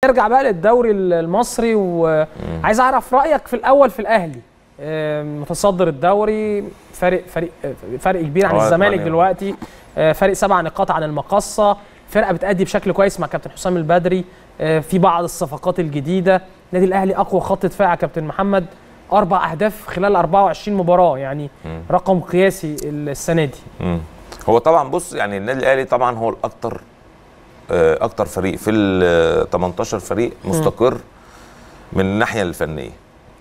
نرجع بقى للدوري المصري وعايز اعرف رايك في الاول في الاهلي آه، متصدر الدوري فرق فرق آه، فرق كبير عن هو الزمالك يعني- دلوقتي آه، فرق سبع نقاط عن المقصه فرقه بتأدي بشكل كويس مع كابتن حسام البدري آه، في بعض الصفقات الجديده النادي الاهلي اقوى خط دفاع يا كابتن محمد اربع اهداف خلال 24 مباراه يعني رقم قياسي السنه دي مم. هو طبعا بص يعني النادي الاهلي طبعا هو الاكثر آه، اكتر فريق في ال 18 فريق مستقر من الناحيه الفنيه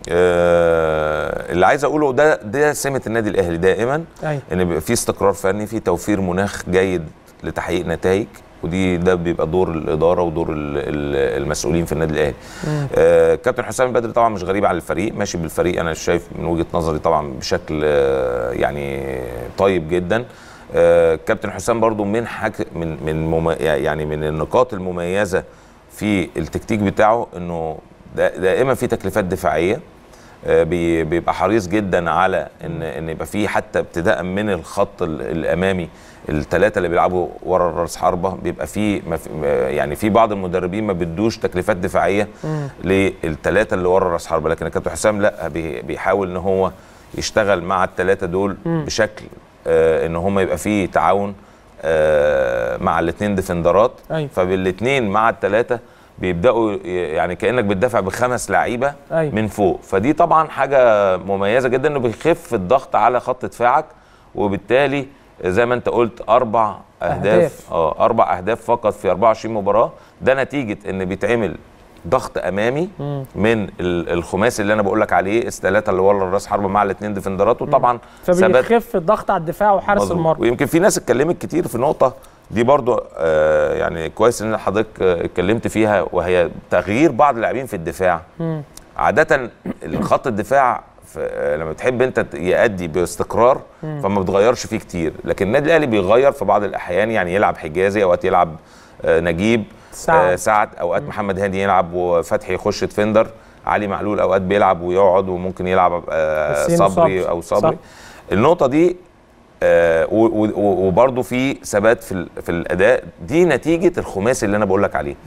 آه، اللي عايز اقوله ده ده سمه النادي الاهلي دائما ايوه ان بيبقى في استقرار فني في توفير مناخ جيد لتحقيق نتائج ودي ده بيبقى دور الاداره ودور ال- ال- المسؤولين في النادي الاهلي. آه كابتن حسام البدري طبعا مش غريب على الفريق ماشي بالفريق انا شايف من وجهه نظري طبعا بشكل آه يعني طيب جدا. آه كابتن حسام برضو من حك من من مم يعني من النقاط المميزه في التكتيك بتاعه انه دا- دائما في تكليفات دفاعيه آه، بي- بيبقى حريص جدا على ان ان يبقى في حتى ابتداء من الخط ال- الامامي الثلاثه اللي بيلعبوا ورا راس حربه بيبقى في ما في- ما- يعني في بعض المدربين ما بيدوش تكليفات دفاعيه للثلاثه اللي ورا راس حربه لكن الكابتن حسام لا بي- بيحاول ان هو يشتغل مع الثلاثه دول بشكل آه، ان هم يبقى في تعاون آه، مع الاثنين ديفندرات أيوة. فبالاثنين مع الثلاثه بيبداوا ي- يعني كانك بتدافع بخمس لعيبه أيوة. من فوق فدي طبعا حاجه مميزه جدا انه بيخف الضغط على خط دفاعك وبالتالي زي ما انت قلت اربع اهداف, أهداف. اه اربع اهداف فقط في 24 مباراه ده نتيجه ان بيتعمل ضغط امامي من ال- الخماسي اللي انا بقول لك عليه الثلاثه اللي ورا راس حربه مع الاثنين ديفندرات وطبعا ثبات فبيخف الضغط على الدفاع وحارس مظبوط. المرمى ويمكن في ناس اتكلمت كتير في نقطه دي برضو آه يعني كويس ان حضرتك آه، اتكلمت فيها وهي تغيير بعض اللاعبين في الدفاع عاده الخط الدفاع في آه، لما بتحب انت ت- يأدي باستقرار فما بتغيرش فيه كتير لكن النادي الاهلي بيغير في بعض الاحيان يعني يلعب حجازي اوقات يلعب آه نجيب سعد. آه سعد اوقات محمد هادي يلعب وفتحي يخش ديفندر علي معلول اوقات بيلعب ويقعد وممكن يلعب آه حسين صبري وصبري. او صح. صبري النقطه دي آه و- و- وبرضه في ثبات في ال- في الاداء دي نتيجه الخماسي اللي انا بقول لك عليه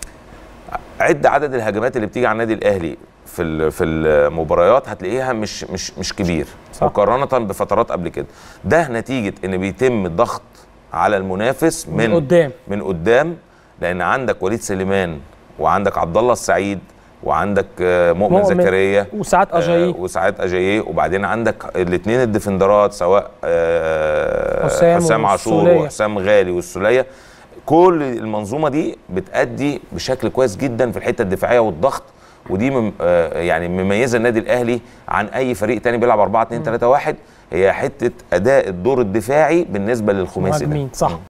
عد عدد الهجمات اللي بتيجي على النادي الاهلي في ال- في المباريات هتلاقيها مش مش مش كبير صح. مقارنه بفترات قبل كده ده نتيجه ان بيتم الضغط على المنافس من من قدام. من قدام لان عندك وليد سليمان وعندك عبد الله السعيد وعندك آه، مؤمن, مؤمن. زكريا وساعات أجاييه. آه وساعات اجاييه وبعدين عندك الاثنين الديفندرات سواء آه حسام حسام عاشور والسولية. وحسام غالي والسوليه كل المنظومه دي بتأدي بشكل كويس جدا في الحته الدفاعيه والضغط ودي مم آه يعني مميزه النادي الاهلي عن اي فريق تاني بيلعب 4 2 3 1 هي حته اداء الدور الدفاعي بالنسبه للخماسي ده مهاجمين صح